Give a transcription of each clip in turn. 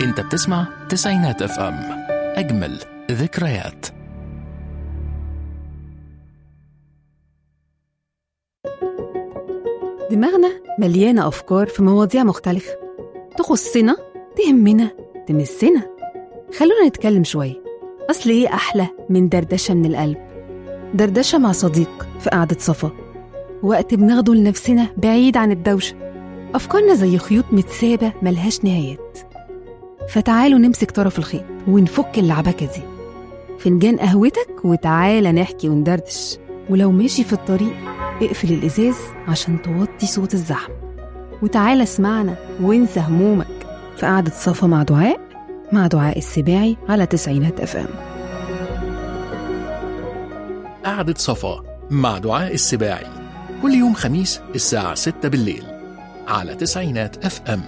انت بتسمع تسعينات اف ام اجمل ذكريات دماغنا مليانة أفكار في مواضيع مختلفة تخصنا تهمنا تمسنا خلونا نتكلم شوية أصل إيه أحلى من دردشة من القلب دردشة مع صديق في قعدة صفا وقت بناخده لنفسنا بعيد عن الدوشة أفكارنا زي خيوط متسابة ملهاش نهايات فتعالوا نمسك طرف الخيط ونفك اللعبكة دي فنجان قهوتك وتعالى نحكي وندردش ولو ماشي في الطريق اقفل الإزاز عشان توطي صوت الزحمة وتعالى اسمعنا وانسى همومك في قعدة صفا مع دعاء مع دعاء السباعي على تسعينات اف ام قعدة صفا مع دعاء السباعي كل يوم خميس الساعة 6 بالليل على تسعينات اف ام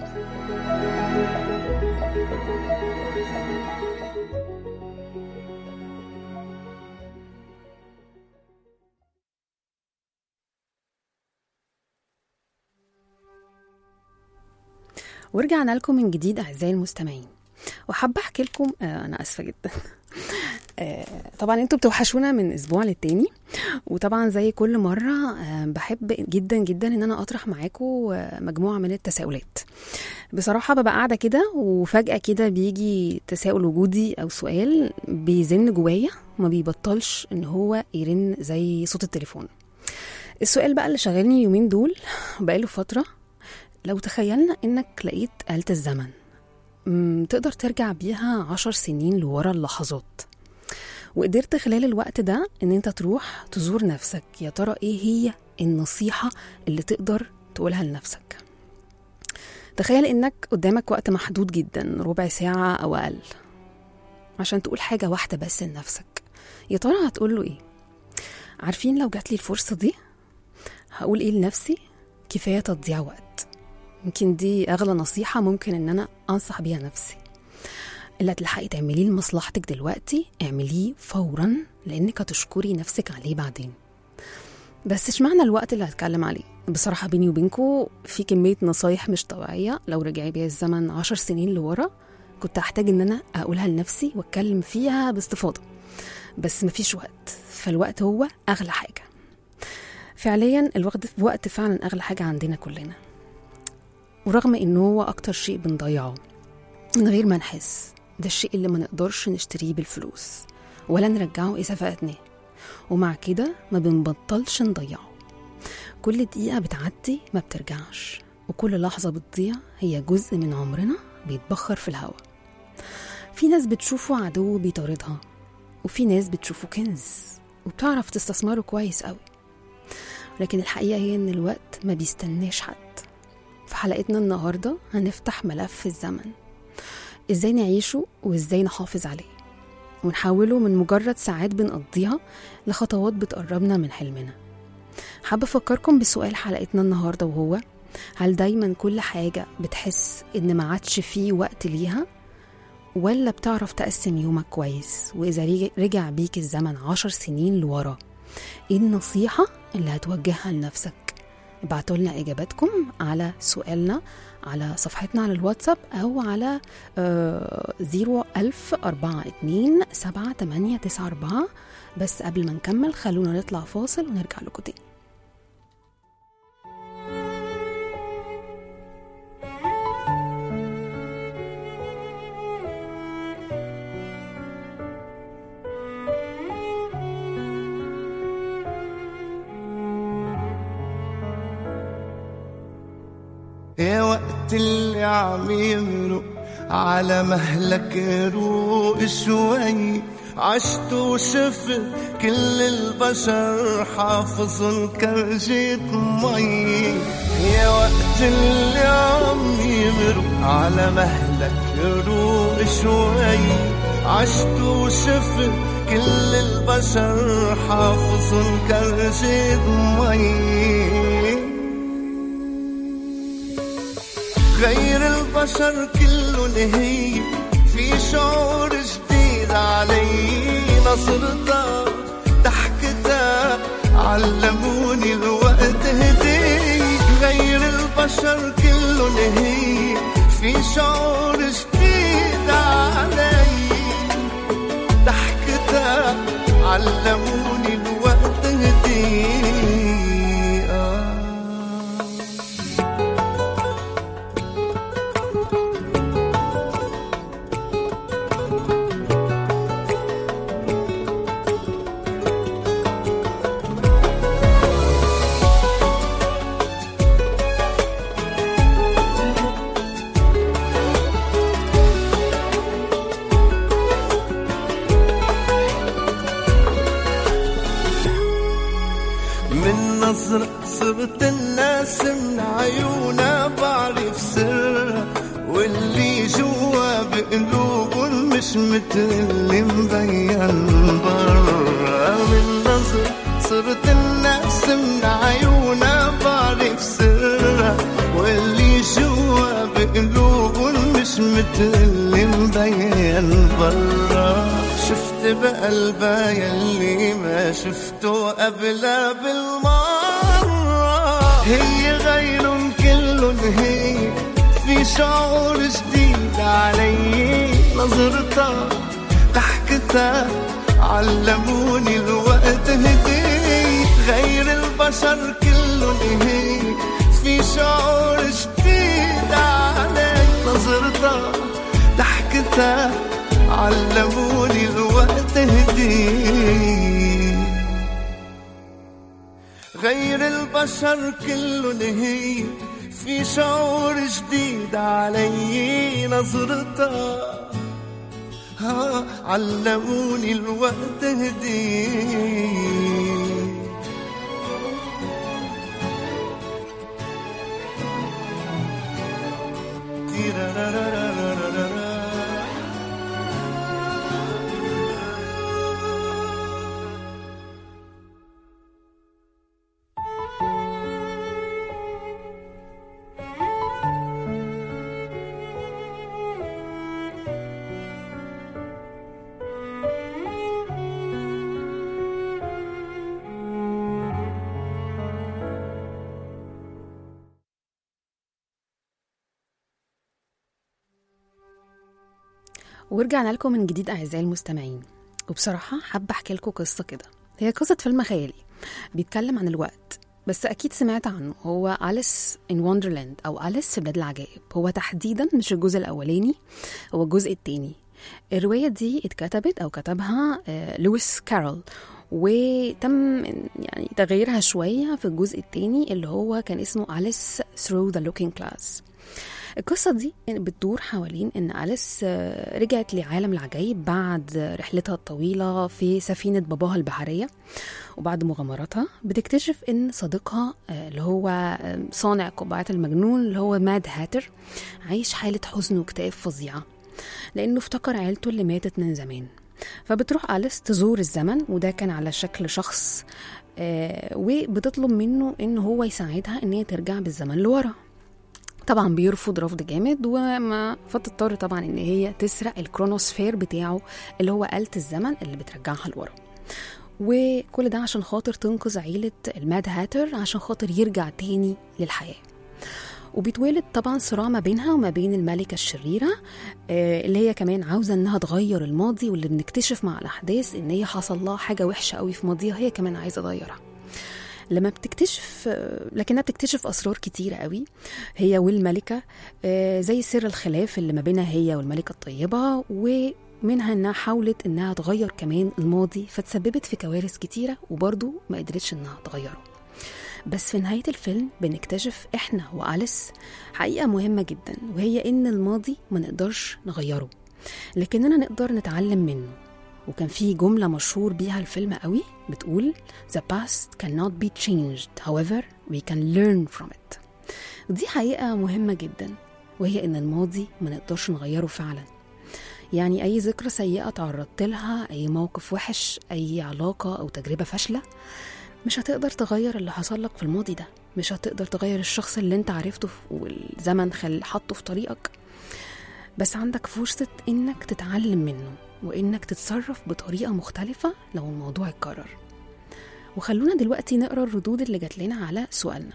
ورجعنا لكم من جديد أعزائي المستمعين وحابة أحكي لكم آه أنا آسفة جدا آه طبعا انتوا بتوحشونا من اسبوع للتاني وطبعا زي كل مره آه بحب جدا جدا ان انا اطرح معاكم آه مجموعه من التساؤلات بصراحه ببقى قاعده كده وفجاه كده بيجي تساؤل وجودي او سؤال بيزن جوايا ما بيبطلش ان هو يرن زي صوت التليفون السؤال بقى اللي شغلني يومين دول بقاله فتره لو تخيلنا انك لقيت آلة الزمن مم، تقدر ترجع بيها عشر سنين لورا اللحظات وقدرت خلال الوقت ده ان انت تروح تزور نفسك يا ترى ايه هي النصيحة اللي تقدر تقولها لنفسك تخيل انك قدامك وقت محدود جدا ربع ساعة او اقل عشان تقول حاجة واحدة بس لنفسك يا ترى هتقول له ايه عارفين لو جات لي الفرصة دي هقول ايه لنفسي كفاية تضييع وقت يمكن دي اغلى نصيحة ممكن ان انا انصح بيها نفسي اللي هتلحقي تعمليه لمصلحتك دلوقتي اعمليه فورا لانك هتشكري نفسك عليه بعدين بس اشمعنى الوقت اللي هتكلم عليه بصراحة بيني وبينكو في كمية نصايح مش طبيعية لو رجعي بيا الزمن عشر سنين لورا كنت هحتاج ان انا اقولها لنفسي واتكلم فيها باستفاضة بس مفيش وقت فالوقت هو اغلى حاجة فعليا الوقت وقت فعلا اغلى حاجة عندنا كلنا ورغم انه هو اكتر شيء بنضيعه من غير ما نحس ده الشيء اللي ما نقدرش نشتريه بالفلوس ولا نرجعه إذا فاتناه ومع كده ما بنبطلش نضيعه كل دقيقة بتعدي ما بترجعش وكل لحظة بتضيع هي جزء من عمرنا بيتبخر في الهوا في ناس بتشوفه عدو بيطاردها وفي ناس بتشوفه كنز وبتعرف تستثمره كويس قوي لكن الحقيقة هي إن الوقت ما بيستناش حد في حلقتنا النهاردة هنفتح ملف الزمن ازاي نعيشه وازاي نحافظ عليه ونحوله من مجرد ساعات بنقضيها لخطوات بتقربنا من حلمنا حابة أفكركم بسؤال حلقتنا النهاردة وهو هل دايما كل حاجة بتحس إن ما عادش فيه وقت ليها ولا بتعرف تقسم يومك كويس وإذا رج- رجع بيك الزمن عشر سنين لورا إيه النصيحة اللي هتوجهها لنفسك ابعتوا لنا إجاباتكم على سؤالنا على صفحتنا على الواتساب أو على زيرو ألف أربعة اتنين سبعة تمانية تسعة أربعة بس قبل ما نكمل خلونا نطلع فاصل ونرجع لكم تاني يا وقت اللي عم يمرق على مهلك روق شوي عشت وشفت كل البشر حافظ كرجة مي يا وقت اللي عم يمرق على مهلك روق شوي عشت وشفت كل البشر حافظ كرجة مي غير البشر كله هي في شعور جديد علي نظرتها ضحكتها علموني الوقت هدي غير البشر كله هي في شعور جديد علموني الوقت هدي آه من نظرة صرت الناس من عيونها بعرف سرها واللي جوا بقلوبهم مش متل اللي مبين برا من نظرة صرت الناس من عيونها بعرف سرها واللي جوا بقلوبهم مش متل اللي مبين برا شفت بقلبها يلي ما شفته قبلها بالمرة هي غير كلهم هي في شعور جديد علي نظرتها ضحكتها علموني الوقت هدي غير البشر كلهم هي في شعور جديد علي نظرتها ضحكتها علموني الوقت هدي غير البشر كلهم هي في شعور جديد علي نظرتها ها علموني الوقت هدي ورجعنا لكم من جديد أعزائي المستمعين وبصراحة حابة أحكي لكم قصة كده هي قصة فيلم خيالي بيتكلم عن الوقت بس أكيد سمعت عنه هو أليس إن وندرلاند أو أليس في بلاد العجائب هو تحديدا مش الجزء الأولاني هو الجزء التاني الرواية دي اتكتبت أو كتبها آه، لويس كارول وتم يعني تغييرها شوية في الجزء التاني اللي هو كان اسمه أليس Through the Looking Glass القصة دي بتدور حوالين إن أليس آه، رجعت لعالم العجائب بعد رحلتها الطويلة في سفينة باباها البحرية وبعد مغامراتها بتكتشف إن صديقها آه، اللي هو آه، صانع قبعات المجنون اللي هو ماد هاتر عايش حالة حزن واكتئاب فظيعة لأنه افتكر عيلته اللي ماتت من زمان فبتروح أليس تزور الزمن وده كان على شكل شخص آه، وبتطلب منه إن هو يساعدها إن هي ترجع بالزمن لورا طبعا بيرفض رفض جامد وما فتضطر طبعا ان هي تسرق الكرونوسفير بتاعه اللي هو آلة الزمن اللي بترجعها لورا وكل ده عشان خاطر تنقذ عيلة الماد هاتر عشان خاطر يرجع تاني للحياة وبيتولد طبعا صراع ما بينها وما بين الملكة الشريرة آه، اللي هي كمان عاوزة انها تغير الماضي واللي بنكتشف مع الأحداث ان هي حصل لها حاجة وحشة قوي في ماضيها هي كمان عايزة تغيرها لما بتكتشف لكنها بتكتشف اسرار كتيره قوي هي والملكه آه، زي سر الخلاف اللي ما بينها هي والملكه الطيبه ومنها انها حاولت انها تغير كمان الماضي فتسببت في كوارث كتيره وبرضه ما قدرتش انها تغيره بس في نهايه الفيلم بنكتشف احنا واليس حقيقه مهمه جدا وهي ان الماضي ما نقدرش نغيره لكننا نقدر نتعلم منه وكان في جملة مشهور بيها الفيلم قوي بتقول The past cannot be changed however we can learn from it ودي حقيقة مهمة جدا وهي إن الماضي ما نقدرش نغيره فعلا يعني أي ذكرى سيئة تعرضت لها أي موقف وحش أي علاقة أو تجربة فاشلة مش هتقدر تغير اللي حصل لك في الماضي ده مش هتقدر تغير الشخص اللي انت عرفته والزمن خل حطه في طريقك بس عندك فرصة إنك تتعلم منه وإنك تتصرف بطريقة مختلفة لو الموضوع اتكرر وخلونا دلوقتي نقرا الردود اللي جات لنا على سؤالنا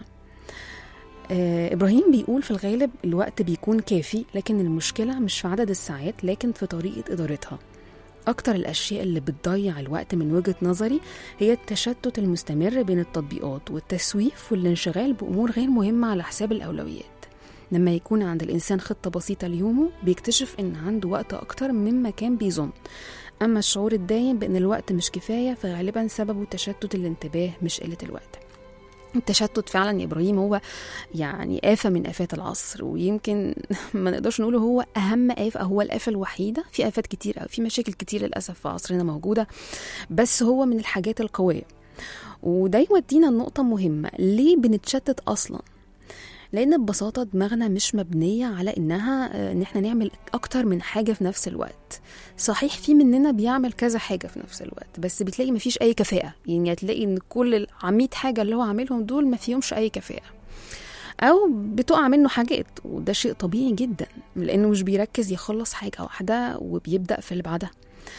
آه إبراهيم بيقول في الغالب الوقت بيكون كافي لكن المشكلة مش في عدد الساعات لكن في طريقة إدارتها أكتر الأشياء اللي بتضيع الوقت من وجهة نظري هي التشتت المستمر بين التطبيقات والتسويف والانشغال بأمور غير مهمة على حساب الأولويات لما يكون عند الإنسان خطة بسيطة ليومه بيكتشف إن عنده وقت أكتر مما كان بيظن أما الشعور الدايم بأن الوقت مش كفاية فغالبا سببه تشتت الانتباه مش قلة الوقت التشتت فعلا يا ابراهيم هو يعني آفة من آفات العصر ويمكن ما نقدرش نقوله هو أهم آفة هو الآفة الوحيدة في آفات كتير أو في مشاكل كتير للأسف في عصرنا موجودة بس هو من الحاجات القوية وده يودينا لنقطة مهمة ليه بنتشتت أصلا لان ببساطه دماغنا مش مبنيه على انها آه، ان احنا نعمل اكتر من حاجه في نفس الوقت صحيح في مننا بيعمل كذا حاجه في نفس الوقت بس بتلاقي مفيش اي كفاءه يعني هتلاقي ان كل العميد حاجه اللي هو عاملهم دول ما فيهمش اي كفاءه او بتقع منه حاجات وده شيء طبيعي جدا لانه مش بيركز يخلص حاجه واحده وبيبدا في اللي بعدها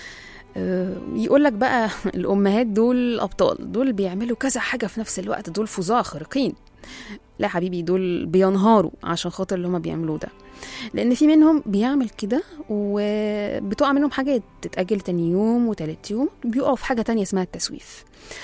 يقول لك بقى الامهات دول ابطال دول بيعملوا كذا حاجه في نفس الوقت دول فظاع خارقين لا حبيبي دول بينهاروا عشان خاطر اللي هما بيعملوه ده لان في منهم بيعمل كده وبتقع منهم حاجات تتاجل تاني يوم وتالت يوم بيقعوا في حاجه تانية اسمها التسويف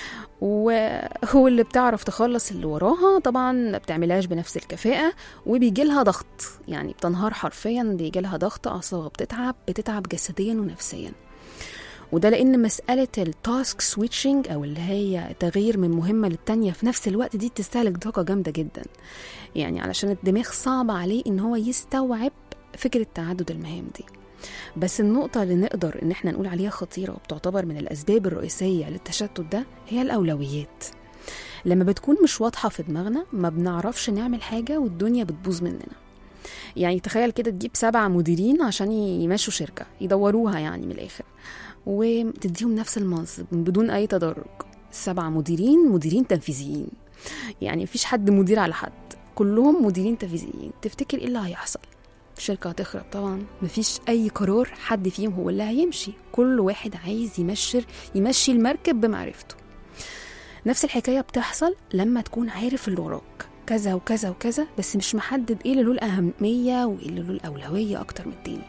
وهو اللي بتعرف تخلص اللي وراها طبعا ما بتعملهاش بنفس الكفاءة وبيجي لها ضغط يعني بتنهار حرفيا بيجي لها ضغط أعصاب بتتعب بتتعب جسديا ونفسيا وده لان مساله التاسك سويتشنج او اللي هي تغيير من مهمه للتانيه في نفس الوقت دي بتستهلك طاقه جامده جدا يعني علشان الدماغ صعب عليه ان هو يستوعب فكره تعدد المهام دي بس النقطة اللي نقدر إن احنا نقول عليها خطيرة وبتعتبر من الأسباب الرئيسية للتشتت ده هي الأولويات لما بتكون مش واضحة في دماغنا ما بنعرفش نعمل حاجة والدنيا بتبوظ مننا يعني تخيل كده تجيب سبع مديرين عشان يمشوا شركة يدوروها يعني من الآخر وتديهم نفس المنصب بدون أي تدرج سبع مديرين مديرين تنفيذيين يعني مفيش حد مدير على حد كلهم مديرين تنفيذيين تفتكر ايه اللي هيحصل الشركة هتخرب طبعا مفيش أي قرار حد فيهم هو اللي هيمشي كل واحد عايز يمشر يمشي المركب بمعرفته نفس الحكاية بتحصل لما تكون عارف اللي وراك كذا وكذا وكذا بس مش محدد ايه اللي له الأهمية وايه اللي له الأولوية أكتر من التاني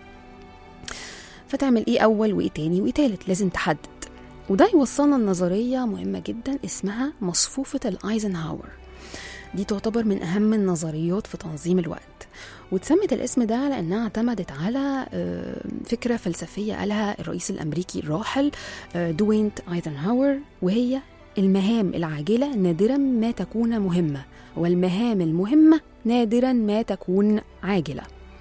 فتعمل ايه أول وايه تاني وايه تالت لازم تحدد وده يوصلنا لنظرية مهمة جدا اسمها مصفوفة الأيزنهاور دي تعتبر من أهم النظريات في تنظيم الوقت واتسمت الاسم ده لأنها اعتمدت على فكرة فلسفية قالها الرئيس الأمريكي الراحل دوينت أيزنهاور وهي المهام العاجلة نادرا ما تكون مهمة والمهام المهمة نادرا ما تكون عاجلة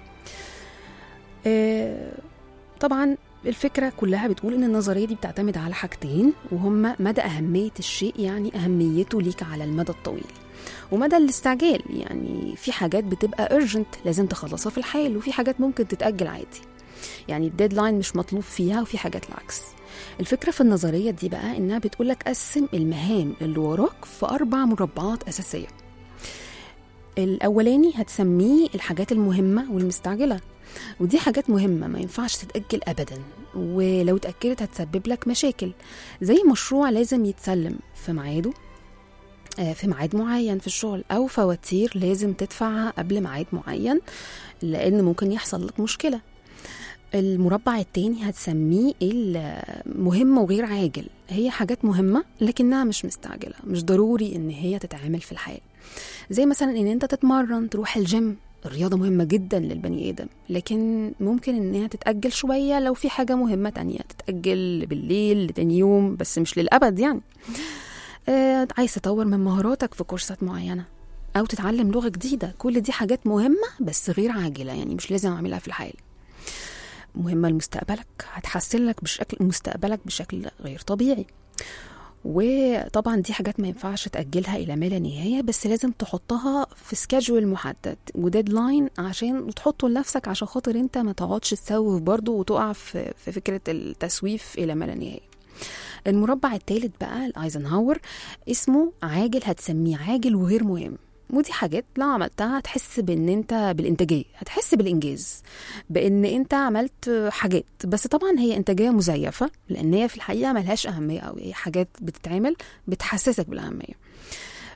طبعا الفكرة كلها بتقول إن النظرية دي بتعتمد على حاجتين وهما مدى أهمية الشيء يعني أهميته ليك على المدى الطويل ومدى الاستعجال يعني في حاجات بتبقى urgent لازم تخلصها في الحال وفي حاجات ممكن تتأجل عادي يعني الديدلاين مش مطلوب فيها وفي حاجات العكس الفكرة في النظرية دي بقى إنها بتقولك قسم المهام اللي وراك في أربع مربعات أساسية الأولاني هتسميه الحاجات المهمة والمستعجلة ودي حاجات مهمة ما ينفعش تتأجل أبدا ولو اتأجلت هتسبب لك مشاكل زي مشروع لازم يتسلم في ميعاده في ميعاد معين في الشغل أو فواتير لازم تدفعها قبل ميعاد معين لأن ممكن يحصل لك مشكلة المربع التاني هتسميه المهم وغير عاجل هي حاجات مهمة لكنها مش مستعجلة مش ضروري ان هي تتعمل في الحال زي مثلا ان انت تتمرن تروح الجيم الرياضة مهمة جدا للبني آدم لكن ممكن إنها تتأجل شوية لو في حاجة مهمة تانية تتأجل بالليل لتاني يوم بس مش للأبد يعني آه عايز تطور من مهاراتك في كورسات معينة أو تتعلم لغة جديدة كل دي حاجات مهمة بس غير عاجلة يعني مش لازم أعملها في الحال مهمة لمستقبلك هتحسن لك بشكل مستقبلك بشكل غير طبيعي وطبعا دي حاجات ما ينفعش تأجلها إلى ما لا نهاية بس لازم تحطها في سكادجول محدد وديدلاين عشان تحطه لنفسك عشان خاطر انت ما تقعدش تسوف برضه وتقع في, في فكرة التسويف إلى ما لا نهاية المربع الثالث بقى الايزنهاور اسمه عاجل هتسميه عاجل وغير مهم ودي حاجات لو عملتها هتحس بان انت بالانتاجيه هتحس بالانجاز بان انت عملت حاجات بس طبعا هي انتاجيه مزيفه لان هي في الحقيقه ملهاش اهميه قوي هي حاجات بتتعمل بتحسسك بالاهميه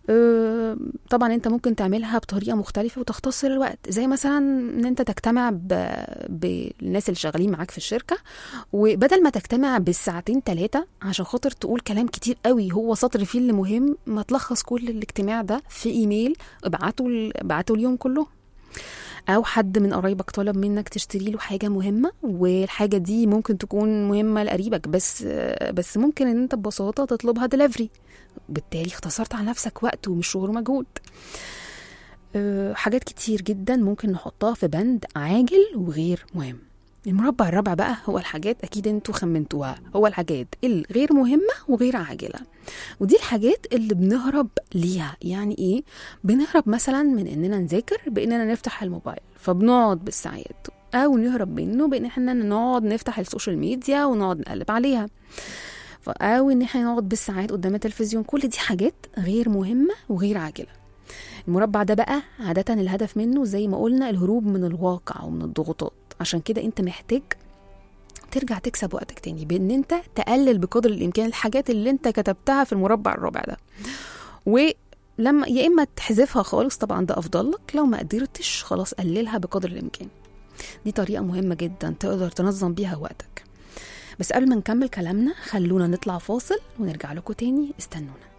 آه، طبعا انت ممكن تعملها بطريقه مختلفه وتختصر الوقت زي مثلا ان انت تجتمع ب- بالناس اللي شغالين معاك في الشركه وبدل ما تجتمع بالساعتين ثلاثه عشان خاطر تقول كلام كتير قوي هو سطر فيه اللي مهم ما تلخص كل الاجتماع ده في ايميل ابعته ل- ابعته اليوم كله او حد من قرايبك طلب منك تشتري له حاجه مهمه والحاجه دي ممكن تكون مهمه لقريبك بس بس ممكن ان انت ببساطه تطلبها دليفري بالتالي اختصرت على نفسك وقت ومشوار ومجهود أه، حاجات كتير جدا ممكن نحطها في بند عاجل وغير مهم المربع الرابع بقى هو الحاجات اكيد انتوا خمنتوها هو الحاجات الغير مهمه وغير عاجله ودي الحاجات اللي بنهرب ليها يعني ايه بنهرب مثلا من اننا نذاكر باننا نفتح الموبايل فبنقعد بالساعات او نهرب منه بان احنا نقعد نفتح السوشيال ميديا ونقعد نقلب عليها ف- او ان احنا نقعد بالساعات قدام التلفزيون كل دي حاجات غير مهمه وغير عاجله المربع ده بقى عادة الهدف منه زي ما قلنا الهروب من الواقع ومن الضغوطات عشان كده انت محتاج ترجع تكسب وقتك تاني بان انت تقلل بقدر الامكان الحاجات اللي انت كتبتها في المربع الرابع ده ولما يا اما تحذفها خالص طبعا ده افضل لك لو ما قدرتش خلاص قللها بقدر الامكان دي طريقة مهمة جدا تقدر تنظم بيها وقتك بس قبل ما نكمل كلامنا خلونا نطلع فاصل ونرجع لكم تاني استنونا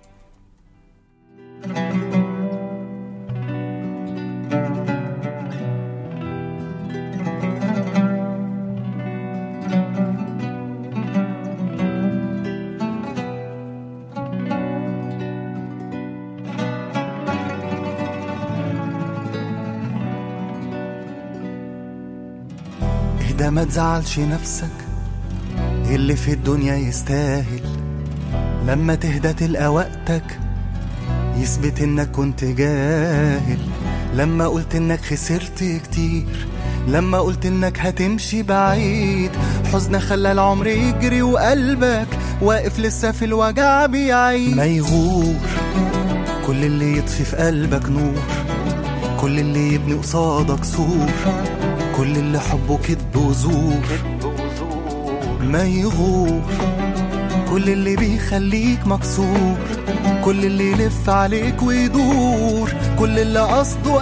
اهدى ما تزعلش نفسك اللي في الدنيا يستاهل لما تهدى تلقى وقتك يثبت انك كنت جاهل لما قلت انك خسرت كتير لما قلت انك هتمشي بعيد حزن خلى العمر يجري وقلبك واقف لسه في الوجع بيعيد ما يغور كل اللي يطفي في قلبك نور كل اللي يبني قصادك سور كل اللي حبه كدب وزور ما يغور كل اللي بيخليك مكسور كل اللي يلف عليك ويدور كل اللي قصده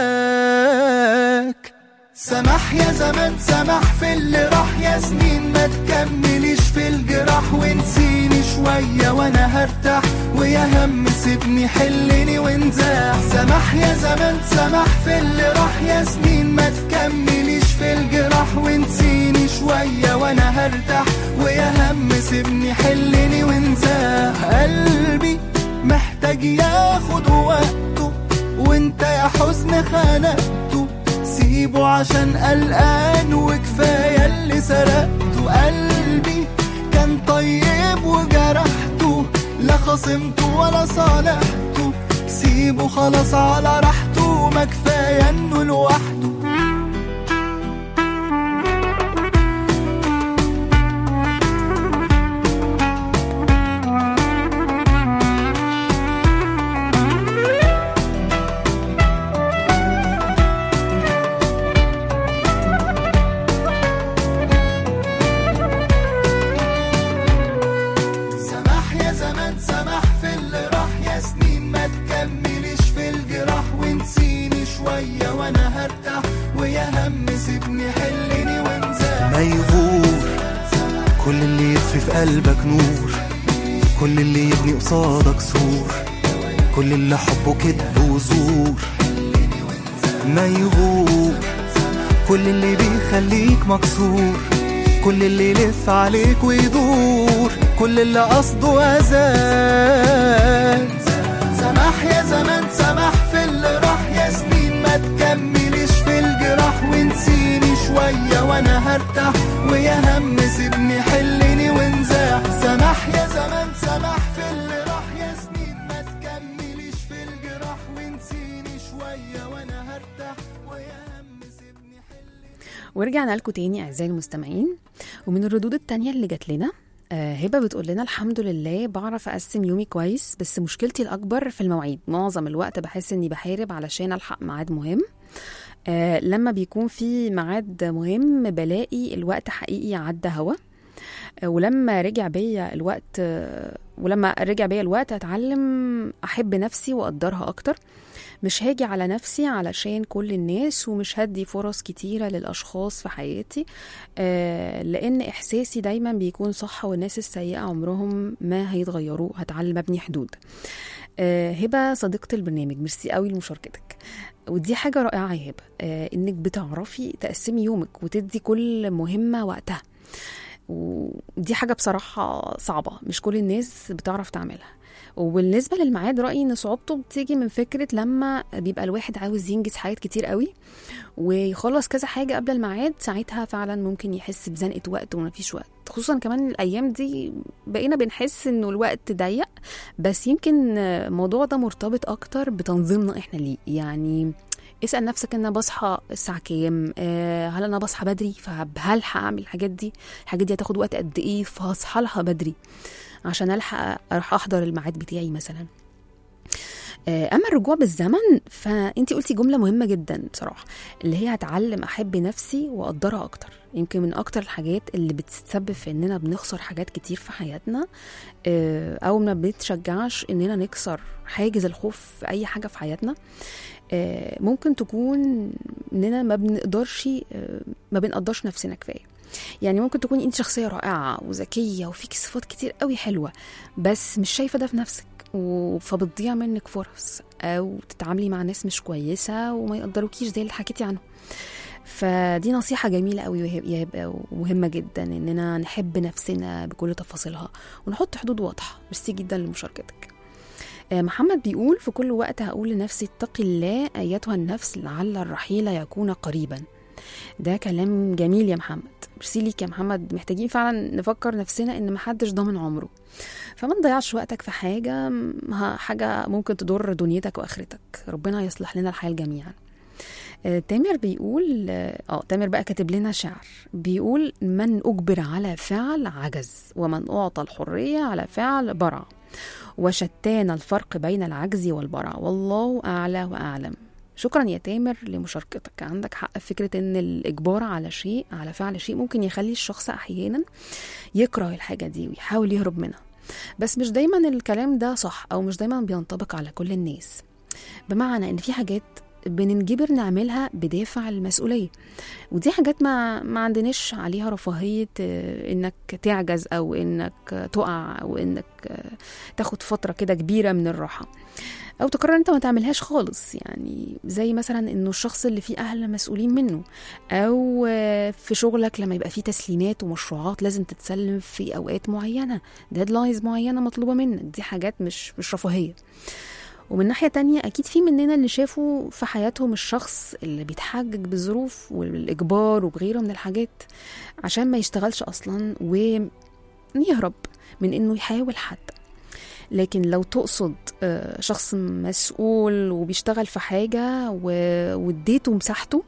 أذاك سمح يا زمان سمح في اللي راح يا سنين ما تكمليش في الجراح ونسيني شوية وانا هرتاح ويا هم سيبني حلني وانزاح سمح يا زمان سمح في اللي راح يا سنين ما تكمليش في الجراح ونسيني شوية وانا هرتاح ويا هم سيبني حلني وانزاح قلبي محتاج ياخد وقته وانت يا حزن خنقته سيبه عشان قلقان وكفاية اللي سرقته قلبي كان طيب وجرحته لا خصمته ولا صالحته سيبه خلاص على راحته ما كفاية انه لوحده سمح يا زمان سمح في اللي راح يا سنين ما تكمليش في الجراح ونسيني شوية وانا هرتاح ويا هم سيبني حلني وانزاح ما يغور كل اللي يطفي في قلبك نور كل اللي يبني قصادك سور كل اللي حبه كدب وزور ما يغور كل اللي بيخليك مكسور كل اللي يلف عليك ويدور كل اللي قصده أذاك سمح يا زمان سمح في اللي راح يا سنين ما تكمليش في الجراح ونسيني شوية وانا هرتاح ويا هم سيبني حلني وانزاح سمح يا زمان سمح في اللي راح يا سنين ما تكمليش في الجراح ونسيني شوية وانا هرتاح ويا هم سيبني حلني ورجعنا لكم تاني اعزائي المستمعين ومن الردود التانية اللي جات لنا آه، هبه بتقول لنا الحمد لله بعرف اقسم يومي كويس بس مشكلتي الاكبر في المواعيد معظم الوقت بحس اني بحارب علشان الحق ميعاد مهم آه لما بيكون في ميعاد مهم بلاقي الوقت حقيقي عدى هوا آه ولما رجع بيا الوقت آه ولما رجع بيا الوقت اتعلم احب نفسي واقدرها اكتر مش هاجي على نفسي علشان كل الناس ومش هدي فرص كتيرة للأشخاص في حياتي آه لأن إحساسي دايما بيكون صح والناس السيئة عمرهم ما هيتغيروا هتعلم أبني حدود آه هبة صديقة البرنامج ميرسي قوي لمشاركتك ودي حاجة رائعة يا هبة آه إنك بتعرفي تقسمي يومك وتدي كل مهمة وقتها ودي حاجة بصراحة صعبة مش كل الناس بتعرف تعملها وبالنسبة للميعاد رأيي إن صعوبته بتيجي من فكرة لما بيبقى الواحد عاوز ينجز حاجات كتير قوي ويخلص كذا حاجة قبل الميعاد ساعتها فعلا ممكن يحس بزنقة وقت ومفيش وقت خصوصا كمان الأيام دي بقينا بنحس إنه الوقت ضيق بس يمكن الموضوع ده مرتبط أكتر بتنظيمنا إحنا ليه يعني اسال نفسك انا بصحى الساعه كام آه هل انا بصحى بدري فهلحق اعمل الحاجات دي الحاجات دي هتاخد وقت قد ايه فهصحى لها بدري عشان الحق اروح احضر الميعاد بتاعي مثلا آه، اما الرجوع بالزمن فانت قلتي جمله مهمه جدا بصراحه اللي هي هتعلم احب نفسي واقدرها اكتر يمكن من اكتر الحاجات اللي بتسبب في اننا بنخسر حاجات كتير في حياتنا آه، او ما بنتشجعش اننا نكسر حاجز الخوف في اي حاجه في حياتنا آه، ممكن تكون اننا ما بنقدرش آه، ما بنقدرش نفسنا كفايه يعني ممكن تكون انت شخصيه رائعه وذكيه وفيك صفات كتير قوي حلوه بس مش شايفه ده في نفسك و- فبتضيع منك فرص او تتعاملي مع ناس مش كويسه وما يقدروكيش زي اللي حكيتي عنه فدي نصيحة جميلة قوي وهي- يبقى ومهمة جدا اننا نحب نفسنا بكل تفاصيلها ونحط حدود واضحة ميرسي جدا لمشاركتك آه، محمد بيقول في كل وقت هقول لنفسي اتقي الله ايتها النفس لعل الرحيل يكون قريبا ده كلام جميل يا محمد ميرسي ليك يا محمد محتاجين فعلا نفكر نفسنا ان محدش ضامن عمره فما تضيعش وقتك في حاجة م- حاجة ممكن تضر دنيتك واخرتك ربنا يصلح لنا الحال جميعا آه، تامر بيقول اه آه، تامر بقى كاتب لنا شعر بيقول من اجبر على فعل عجز ومن اعطى الحريه على فعل برع وشتان الفرق بين العجز والبرع والله اعلى واعلم شكرا يا تامر لمشاركتك عندك حق في فكره ان الاجبار على شيء على فعل شيء ممكن يخلي الشخص احيانا يكره الحاجه دي ويحاول يهرب منها بس مش دايما الكلام ده صح او مش دايما بينطبق على كل الناس بمعنى ان في حاجات بننجبر نعملها بدافع المسؤوليه ودي حاجات ما ما عندناش عليها رفاهيه آه، انك تعجز او انك آه، تقع او انك آه، تاخد فتره كده كبيره من الراحه او تقرر انت ما تعملهاش خالص يعني زي مثلا انه الشخص اللي فيه اهل مسؤولين منه او آه، في شغلك لما يبقى فيه تسليمات ومشروعات لازم تتسلم في اوقات معينه ديدلاينز معينه مطلوبه منك دي حاجات مش مش رفاهيه ومن ناحية تانية أكيد في مننا اللي شافوا في حياتهم الشخص اللي بيتحجج بالظروف والإجبار وبغيره من الحاجات عشان ما يشتغلش أصلا ويهرب من إنه يحاول حتى لكن لو تقصد آه، شخص مسؤول وبيشتغل في حاجة و- واديته مساحته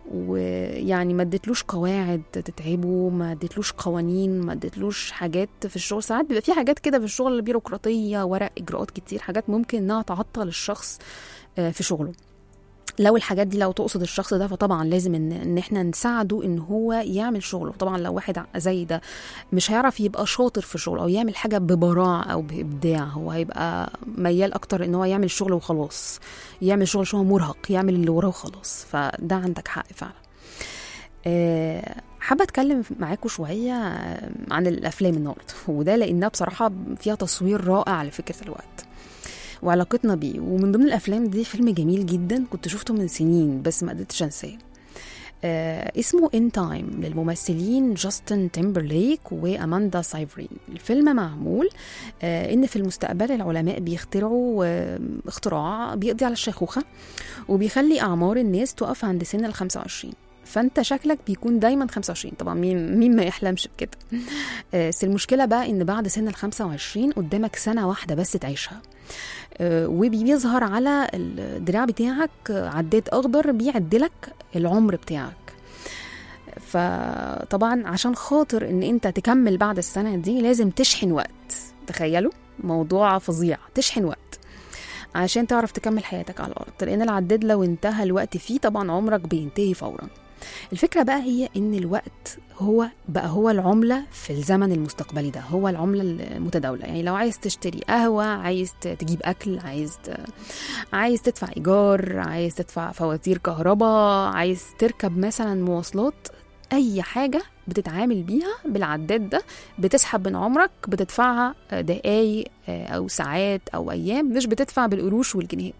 ويعني ما اديتلوش قواعد تتعبه ما اديتلوش قوانين ما اديتلوش حاجات في الشغل ساعات بيبقى في حاجات كده في الشغل بيروقراطيه ورق اجراءات كتير حاجات ممكن انها تعطل الشخص آه، في شغله لو الحاجات دي لو تقصد الشخص ده فطبعا لازم ان ان احنا نساعده ان هو يعمل شغله طبعا لو واحد زي ده مش هيعرف يبقى شاطر في شغله او يعمل حاجه ببراعه او بابداع هو هيبقى ميال اكتر ان هو يعمل شغل وخلاص يعمل شغل شو مرهق يعمل اللي وراه وخلاص فده عندك حق فعلا آه، حابه اتكلم معاكم شويه آه، عن الافلام النهارده وده لانها بصراحه فيها تصوير رائع لفكره الوقت وعلاقتنا بيه ومن ضمن الافلام دي فيلم جميل جدا كنت شفته من سنين بس ما قدرتش انساه آه اسمه ان تايم للممثلين جاستن تيمبرليك واماندا سايفرين الفيلم معمول آه ان في المستقبل العلماء بيخترعوا آه اختراع بيقضي على الشيخوخه وبيخلي اعمار الناس تقف عند سن ال 25 فانت شكلك بيكون دايما 25 طبعا مين مين ما يحلمش بكده آه، بس المشكله بقى ان بعد سن ال 25 قدامك سنه واحده بس تعيشها آه، وبيظهر على الدراع بتاعك عداد اخضر بيعدلك العمر بتاعك فطبعا عشان خاطر ان انت تكمل بعد السنه دي لازم تشحن وقت تخيلوا موضوع فظيع تشحن وقت عشان تعرف تكمل حياتك على الارض لان العداد لو انتهى الوقت فيه طبعا عمرك بينتهي فورا الفكرة بقى هي إن الوقت هو بقى هو العملة في الزمن المستقبلي ده هو العملة المتداولة يعني لو عايز تشتري قهوة عايز ت- تجيب أكل عايز ت... عايز تدفع إيجار عايز تدفع فواتير كهرباء عايز تركب مثلا مواصلات أي حاجة بتتعامل بيها بالعداد ده بتسحب من عمرك بتدفعها دقايق أو ساعات أو أيام مش بتدفع بالقروش والجنيهات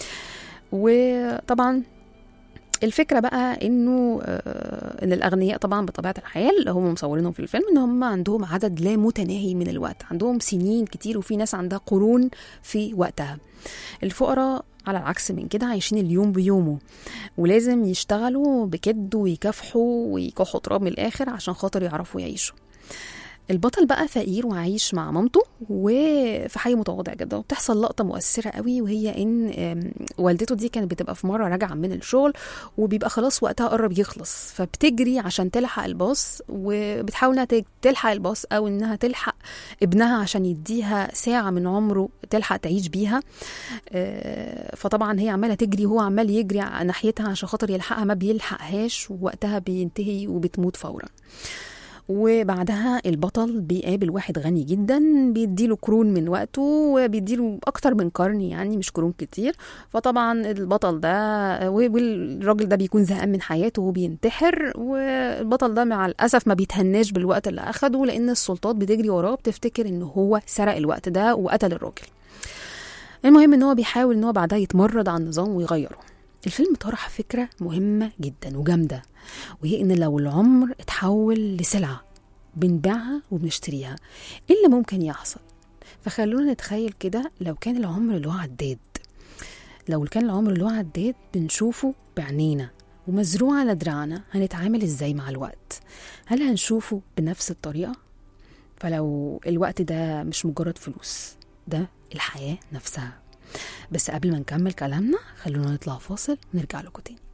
وطبعا الفكره بقى انه آه، ان الاغنياء طبعا بطبيعه الحال اللي هم مصورينهم في الفيلم ان هم عندهم عدد لا متناهي من الوقت عندهم سنين كتير وفي ناس عندها قرون في وقتها الفقراء على العكس من كده عايشين اليوم بيومه ولازم يشتغلوا بكد ويكافحوا ويكحوا تراب من الاخر عشان خاطر يعرفوا يعيشوا البطل بقى فقير وعايش مع مامته وفي حي متواضع جدا وبتحصل لقطه مؤثره قوي وهي ان آم، والدته دي كانت بتبقى في مره راجعه من الشغل وبيبقى خلاص وقتها قرب يخلص فبتجري عشان تلحق الباص وبتحاول انها تج- تلحق الباص او انها تلحق ابنها عشان يديها ساعه من عمره تلحق تعيش بيها آه، فطبعا هي عماله تجري وهو عمال يجري ع- ناحيتها عشان خاطر يلحقها ما بيلحقهاش ووقتها بينتهي وبتموت فورا وبعدها البطل بيقابل واحد غني جدا بيديله قرون من وقته وبيديله اكتر من قرن يعني مش قرون كتير فطبعا البطل ده والراجل ده بيكون زهقان من حياته وبينتحر والبطل ده مع الاسف ما بيتهناش بالوقت اللي اخده لان السلطات بتجري وراه بتفتكر ان هو سرق الوقت ده وقتل الراجل المهم ان هو بيحاول ان هو بعدها يتمرد على النظام ويغيره الفيلم طرح فكرة مهمة جدا وجامدة وهي ان لو العمر اتحول لسلعة بنبيعها وبنشتريها ايه اللي ممكن يحصل فخلونا نتخيل كده لو كان العمر له عداد لو كان العمر له عداد بنشوفه بعينينا ومزروع على دراعنا هنتعامل ازاي مع الوقت هل هنشوفه بنفس الطريقة فلو الوقت ده مش مجرد فلوس ده الحياة نفسها بس قبل ما نكمل كلامنا خلونا نطلع فاصل ونرجع لكم تاني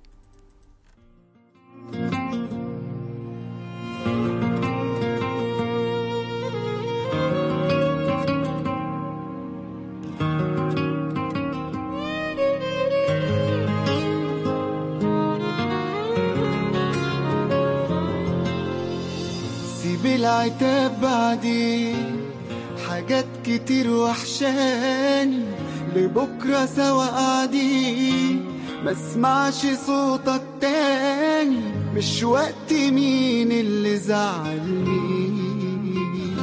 سيب العتاب بعدين حاجات كتير وحشاني لبكرة سوا قاعدين ما اسمعش صوتك تاني مش وقت مين اللي زعل مين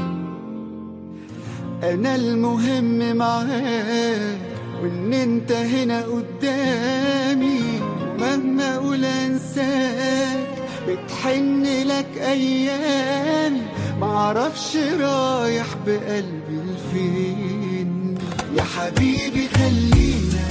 انا المهم معاك وان انت هنا قدامي ومهما اقول انساك بتحن لك ايامي معرفش رايح بقلبي لفين يا حبيبي خلينا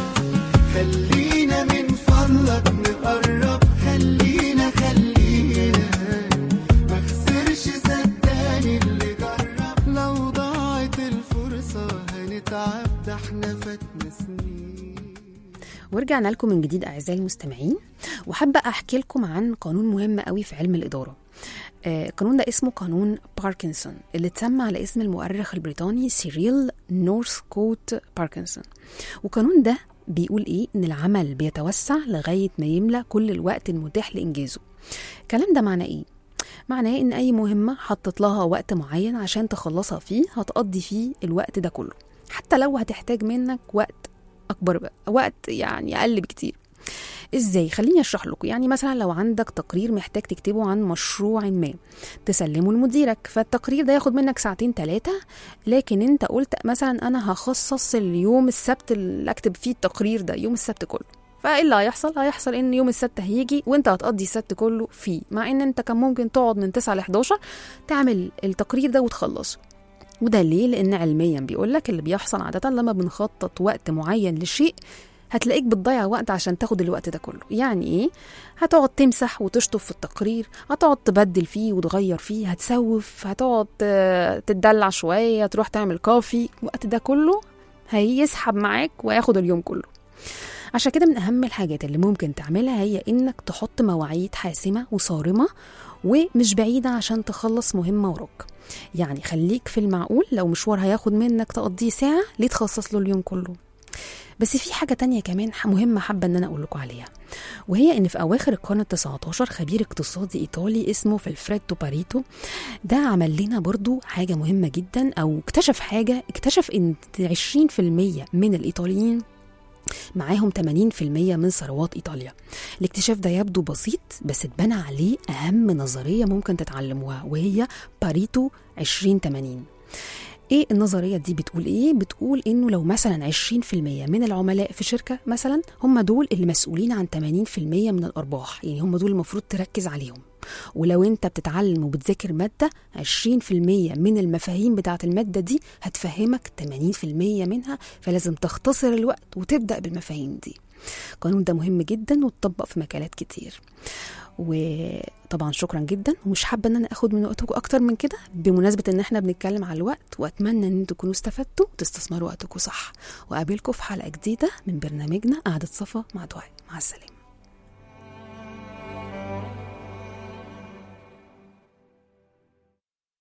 خلينا من فضلك نقرب خلينا خلينا ما خسرش صدقني اللي جرب لو ضاعت الفرصة هنتعب ده احنا فاتنا سنين ورجعنا لكم من جديد اعزائي المستمعين وحابه احكي لكم عن قانون مهم قوي في علم الاداره آه، القانون ده اسمه قانون باركنسون اللي اتسمى على اسم المؤرخ البريطاني سيريل نورثكوت باركنسون والقانون ده بيقول ايه ان العمل بيتوسع لغايه ما يملى كل الوقت المتاح لانجازه الكلام ده معناه ايه معناه ان اي مهمه حطت لها وقت معين عشان تخلصها فيه هتقضي فيه الوقت ده كله حتى لو هتحتاج منك وقت اكبر بقى وقت يعني اقل بكتير ازاي خليني اشرح لكم يعني مثلا لو عندك تقرير محتاج تكتبه عن مشروع ما تسلمه لمديرك فالتقرير ده ياخد منك ساعتين ثلاثة لكن انت قلت مثلا انا هخصص اليوم السبت اللي اكتب فيه التقرير ده يوم السبت كله فايه اللي هيحصل هيحصل ان يوم السبت هيجي وانت هتقضي السبت كله فيه مع ان انت كان ممكن تقعد من 9 ل 11 تعمل التقرير ده وتخلصه وده ليه لان علميا بيقول لك اللي بيحصل عاده لما بنخطط وقت معين لشيء هتلاقيك بتضيع وقت عشان تاخد الوقت ده كله يعني ايه هتقعد تمسح وتشطف في التقرير هتقعد تبدل فيه وتغير فيه هتسوف هتقعد آه، تتدلع شويه تروح تعمل كافي الوقت ده كله هيسحب معاك وياخد اليوم كله عشان كده من اهم الحاجات اللي ممكن تعملها هي انك تحط مواعيد حاسمه وصارمه ومش بعيده عشان تخلص مهمه وراك يعني خليك في المعقول لو مشوار هياخد منك تقضيه ساعه ليه تخصص له اليوم كله بس في حاجة تانية كمان ح- مهمة حابة ان انا اقول لكم عليها وهي ان في اواخر القرن ال 19 خبير اقتصادي ايطالي اسمه فيلفريدو باريتو ده عمل لنا برضو حاجة مهمة جدا او اكتشف حاجة اكتشف ان 20% من الايطاليين معاهم 80% من ثروات ايطاليا الاكتشاف ده يبدو بسيط بس اتبنى عليه اهم نظريه ممكن تتعلموها وهي باريتو 2080 ايه النظريه دي بتقول ايه بتقول انه لو مثلا 20% من العملاء في شركه مثلا هم دول اللي مسؤولين عن 80% من الارباح يعني هم دول المفروض تركز عليهم ولو انت بتتعلم وبتذاكر ماده 20% من المفاهيم بتاعه الماده دي هتفهمك 80% منها فلازم تختصر الوقت وتبدا بالمفاهيم دي القانون ده مهم جدا واتطبق في مجالات كتير وطبعا شكرا جدا ومش حابه ان انا اخد من وقتكم اكتر من كده بمناسبه ان احنا بنتكلم على الوقت واتمنى ان انتوا تكونوا استفدتوا وتستثمروا وقتكم صح واقابلكم في حلقه جديده من برنامجنا قعده صفا مع دعاء مع السلامه